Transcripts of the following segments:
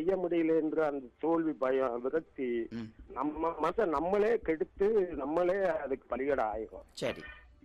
செய்ய முடியல என்ற அந்த தோல்வி பயம் விரக்தி ம் நம்ம மனசை நம்மளே கெடுத்து நம்மளே அதுக்கு பலிகடை ஆயிரும் சரி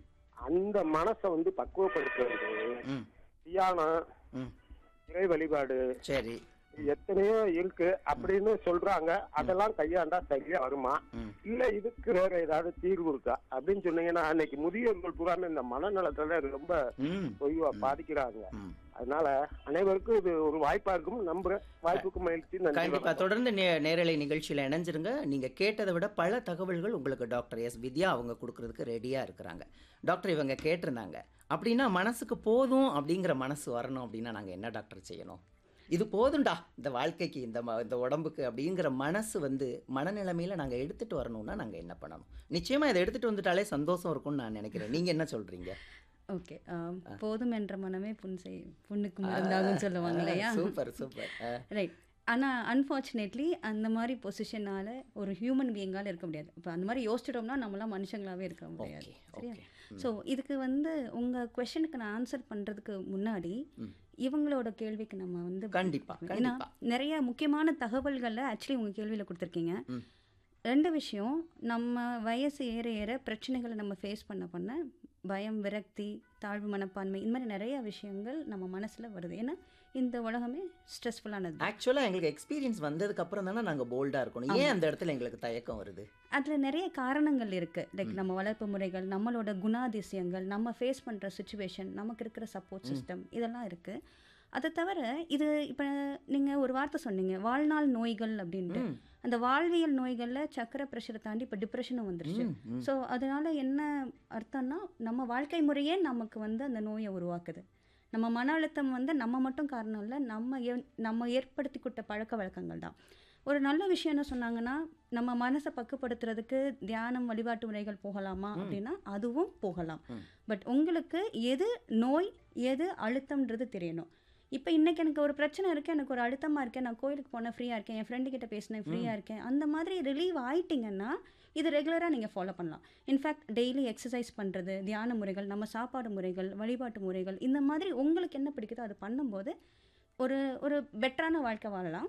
அந்த மனசை வந்து பக்குவப்படுத்துறது ம் தியானம் ம் இறை வழிபாடு சரி எத்தனையோ இருக்கு அப்படின்னு சொல்றாங்க அதெல்லாம் கையாண்டா சரியா வருமா ம் இல்ல இதுக்கு வேற ஏதாவது தீர்வு இருக்கா அப்படின்னு சொன்னீங்கன்னா அன்னைக்கு முதியோர்கள் பூராமே இந்த மனநலத்துல ரொம்ப ம் தொய்வா பாதிக்கிறாங்க ம் அதனால அனைவருக்கும் இது ஒரு வாய்ப்பா இருக்கும் நம்புறேன் வாய்ப்புக்கு மகிழ்ச்சி நன்றி கண்டிப்பா தொடர்ந்து நே- நேரலை நிகழ்ச்சியில இணைஞ்சிருங்க நீங்க கேட்டதை விட பல தகவல்கள் உங்களுக்கு டாக்டர் எஸ் வித்யா அவங்க கொடுக்கறதுக்கு ரெடியா இருக்கிறாங்க டாக்டர் இவங்க கேட்டிருந்தாங்க அப்படின்னா மனசுக்கு போதும் அப்படிங்கிற மனசு வரணும் அப்படின்னா நாங்க என்ன டாக்டர் செய்யணும் இது போதும்டா இந்த வாழ்க்கைக்கு இந்த ம- இந்த உடம்புக்கு அப்படிங்கிற மனசு வந்து மனநிலைமையில நாங்க எடுத்துட்டு வரணும்னா நாங்க என்ன பண்ணணும் நிச்சயமா இதை எடுத்துட்டு வந்துட்டாலே சந்தோஷம் இருக்கும்னு நான் நினைக்கிறேன் நீங்க என்ன சொல்றீங்க ஓகே போதும் என்ற மனமே புண் செய் புண்ணுக்கு மருந்தாகும்னு சொல்லுவாங்க இல்லையா சூப்பர் சூப்பர் ரைட் ஆனால் அன்ஃபார்ச்சுனேட்லி அந்த மாதிரி பொசிஷனால ஒரு ஹியூமன் பீயிங்கால இருக்க முடியாது இப்போ அந்த மாதிரி யோசிச்சிட்டோம்னா நம்மளாம் மனுஷங்களாவே இருக்க முடியாது ஓகே சரியா ஓகே ஸோ இதுக்கு வந்து உங்கள் கொஷனுக்கு நான் ஆன்சர் பண்ணுறதுக்கு முன்னாடி ம். இவங்களோட கேள்விக்கு நம்ம வந்து கண்டிப்பா ஏன்னா கண்டிப்பா நிறைய முக்கியமான தகவல்களை ஆக்சுவலி உங்கள் கேள்வியில் கொடுத்துருக்கீங்க ம். ரெண்டு விஷயம் நம்ம வயசு ஏற ஏற பிரச்சனைகளை நம்ம ஃபேஸ் பண்ண பண்ண பயம் விரக்தி தாழ்வு மனப்பான்மை இந்த மாதிரி நிறைய விஷயங்கள் நம்ம மனசில் வருது ஏன்னா இந்த உலகமே ஸ்ட்ரெஸ்ஃபுல்லானது ஆக்சுவலாக எங்களுக்கு எக்ஸ்பீரியன்ஸ் வந்ததுக்கு அப்புறம் தானே நாங்கள் போல்டாக இருக்கணும் ஏன் அந்த இடத்துல எங்களுக்கு தயக்கம் வருது அதில் நிறைய காரணங்கள் இருக்குது லைக் நம்ம வளர்ப்பு முறைகள் நம்மளோட குணாதிசயங்கள் நம்ம ஃபேஸ் பண்ணுற சுச்சுவேஷன் நமக்கு இருக்கிற சப்போர்ட் சிஸ்டம் இதெல்லாம் இருக்குது அதை தவிர இது இப்போ நீங்கள் ஒரு வார்த்தை சொன்னீங்க வாழ்நாள் நோய்கள் அப்படின்ட்டு ம். அந்த வாழ்வியல் நோய்களில் சக்கரை ப்ரெஷரை தாண்டி இப்போ டிப்ரெஷனும் வந்துருச்சு ம், ம். ஸோ அதனால என்ன அர்த்தம்னா நம்ம வாழ்க்கை முறையே நமக்கு வந்து அந்த நோயை உருவாக்குது நம்ம மன அழுத்தம் வந்து நம்ம மட்டும் காரணம் இல்லை நம்ம ஏ- நம்ம ஏற்படுத்திக்கிட்ட பழக்க வழக்கங்கள் தான் ஒரு நல்ல விஷயம் என்ன சொன்னாங்கன்னா நம்ம மனசை பக்குப்படுத்துறதுக்கு தியானம் வழிபாட்டு முறைகள் போகலாமா அப்படின்னா அதுவும் போகலாம் ம். பட் உங்களுக்கு எது நோய் எது அழுத்தம்ன்றது தெரியணும் இப்போ இன்னைக்கு எனக்கு ஒரு பிரச்சனை இருக்கு எனக்கு ஒரு அழுத்தமா இருக்கேன் நான் கோயிலுக்கு போனேன் ஃப்ரீயா இருக்கேன் என் ஃப்ரெண்டு கிட்ட பேசினேன் ஃப்ரீயா இருக்கேன் அந்த மாதிரி ரிலீவ் ஆயிட்டீங்கன்னா இது ரெகுலராக நீங்கள் ஃபாலோ பண்ணலாம் இன்ஃபேக்ட் டெய்லி எக்ஸசைஸ் பண்ணுறது தியான முறைகள் நம்ம சாப்பாடு முறைகள் வழிபாட்டு முறைகள் இந்த மாதிரி உங்களுக்கு என்ன பிடிக்குதோ அது பண்ணும்போது ஒரு ஒரு பெட்டரான வாழ்க்கை வாழலாம்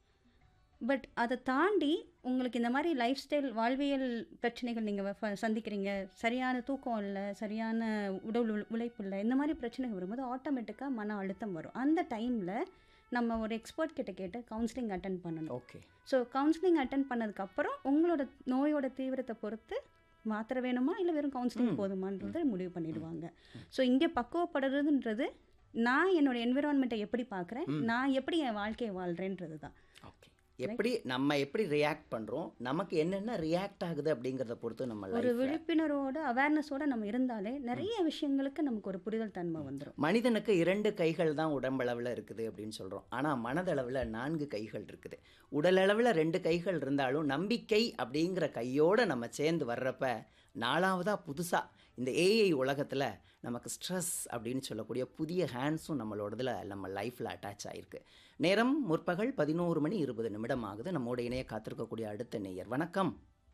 பட் அதை தாண்டி உங்களுக்கு இந்த மாதிரி லைஃப் ஸ்டைல் வாழ்வியல் பிரச்சனைகள் நீங்கள் சந்திக்கிறீங்க சரியான தூக்கம் இல்லை சரியான உடல் உழை- உழைப்பு இல்லை இந்த மாதிரி பிரச்சனைகள் வரும்போது ஆட்டோமேட்டிக்காக மன அழுத்தம் வரும் அந்த டைமில் நம்ம ஒரு எக்ஸ்பர்ட் கிட்ட கேட்டு கவுன்சிலிங் அட்டன் பண்ணணும் ஓகே ஸோ கவுன்சிலிங் அட்டன் பண்ணதுக்கப்புறம் உங்களோட நோயோட தீவிரத்தை பொறுத்து மாத்திரை வேணுமா இல்லை வெறும் கவுன்சிலிங் போதுமான்றதை முடிவு பண்ணிடுவாங்க ஸோ இங்கே பக்குவப்படுறதுன்றது நான் என்னோட என்விரான்மெண்ட்டை எப்படி பார்க்குறேன் நான் எப்படி என் வாழ்க்கையை வாழ்கிறேன்றது தான் ஓகே எப்படி நம்ம எப்படி ரியாக்ட் பண்ணுறோம் நமக்கு என்னென்ன ரியாக்ட் ஆகுது அப்படிங்கிறத பொறுத்து நம்ம ஒரு லைஃப் விழிப்புணர்வோட அவேர்னஸோட நம்ம இருந்தாலே நிறைய விஷயங்களுக்கு நமக்கு ஒரு புரிதல் தன்மை வந்துடும் மனிதனுக்கு இரண்டு கைகள் தான் உடம்பளவில் இருக்குது அப்படின்னு சொல்கிறோம் ஆனால் மனதளவில் நான்கு கைகள் இருக்குது உடலளவில் ரெண்டு கைகள் இருந்தாலும் நம்பிக்கை அப்படிங்கிற கையோடு நம்ம சேர்ந்து வர்றப்ப நாலாவதாக புதுசாக இந்த ஏஐ உலகத்தில் நமக்கு ஸ்ட்ரெஸ் அப்படின்னு சொல்லக்கூடிய புதிய ஹேண்ட்ஸும் நம்மளோடதுல நம்ம லைஃப்பில் அட்டாச் ஆகிருக்கு நேரம் முற்பகல் பதினோரு மணி இருபது நிமிடம் ஆகுது நம்மோட இணைய காத்திருக்கக்கூடிய அடுத்த நேயர் வணக்கம்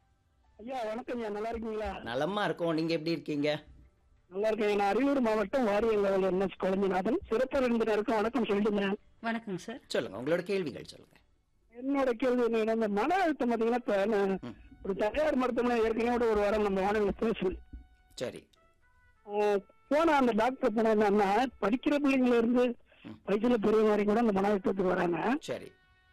ஐயா வணக்கம் ஐயா நல்லா இருக்கீங்களா நலமா இருக்கோம் நீங்கள் எப்படி இருக்கீங்க நல்லா இருக்கேன் நான் அரியலூர் மாவட்டம் வாரியல் லெவல் என்எஸ் குழந்தைநாதன் சிறப்பு விருந்தினருக்கும் வணக்கம் சொல்லிட்டுங்க வணக்கங்க சார் சொல்லுங்கள் உங்களோட கேள்விகள் சொல்லுங்கள் என்னோட கேள்வி என்ன இந்த மன அழுத்தம் பார்த்தீங்கன்னா இப்ப நான் ம். ஒரு தனியார் மருத்துவமனை ஏற்கனவே கூட ஒரு வாரம் நம்ம வானொலியில் பேசுனேன் சரி ஆஹ் போன அந்த டாக்டர் போன என்னன்னா படிக்கிற பிள்ளைங்கள இருந்து ம். வயசுல பெரியவங்க வரைக்கும் கூட அந்த மன அழுத்தத்துக்கு வராங்க சரி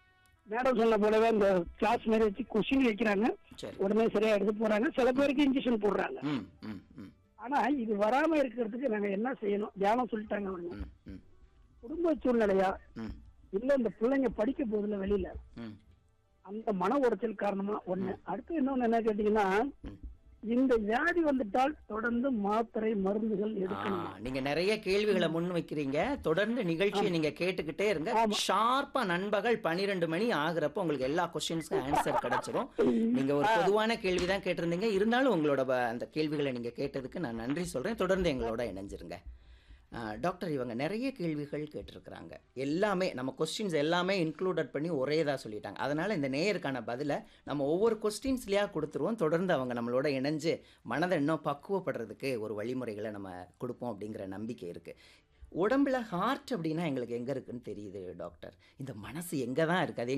மேடம் சொன்ன போலவே இந்த கிளாஸ் மாரி வச்சு கொஷின் வைக்கிறாங்க சரி உடனே சரியா எடுத்து போறாங்க சில பேருக்கு இன்ஜெக்ஷன் போடுறாங்க ம் ம் ம் ஆனா இது வராம இருக்கிறதுக்கு நாங்க என்ன செய்யணும் தியானம் சொல்லிட்டாங்க அவங்க ம் ம் குடும்ப சூழ்நிலையா ம் இல்ல இந்த பிள்ளைங்க படிக்க போகுதுல வெளியில ம் அந்த மன உளைச்சல் காரணமா ஒண்ணு அடுத்து இன்னொன்னு என்ன கேட்டீங்கன்னா ம். இந்த வியாதி வந்துட்டால் தொடர்ந்து மாத்திரை மருந்துகள் ஆ, எடுக்கணும் நீங்க நிறைய கேள்விகளை முன் வைக்கிறீங்க தொடர்ந்து நிகழ்ச்சியை நீங்க கேட்டுக்கிட்டே இருங்க ஆமா. ஷார்ப்பா நண்பகல் பன்னிரெண்டு மணி ஆகுறப்போ உங்களுக்கு எல்லா கொஸ்டின்ஸ்க்கும் ஆன்சர் கிடைச்சிரும் நீங்க ஒரு பொதுவான கேள்வி தான் கேட்டிருந்தீங்க இருந்தாலும் உங்களோட ப- அந்த கேள்விகளை நீங்க கேட்டதுக்கு நான் நன்றி சொல்றேன் தொடர்ந்து எங்களோட இணைஞ்சிருங்க ஆ, டாக்டர் இவங்க நிறைய கேள்விகள் கேட்டிருக்கிறாங்க எல்லாமே நம்ம கொஸ்டின்ஸ் எல்லாமே இன்க்ளூடட் பண்ணி ஒரே தான் சொல்லிட்டாங்க அதனால இந்த நேயருக்கான பதிலை நம்ம ஒவ்வொரு கொஸ்டின்ஸ்லையா கொடுத்துருவோம் தொடர்ந்து அவங்க நம்மளோட இணைஞ்சு மனதை இன்னும் பக்குவப்படுறதுக்கு ஒரு வழிமுறைகளை நம்ம கொடுப்போம் அப்படிங்கிற நம்பிக்கை இருக்கு உடம்புல ஹார்ட் அப்படின்னா எங்களுக்கு எங்க இருக்குன்னு தெரியுது டாக்டர் இந்த மனசு எங்க தான் இருக்கு அது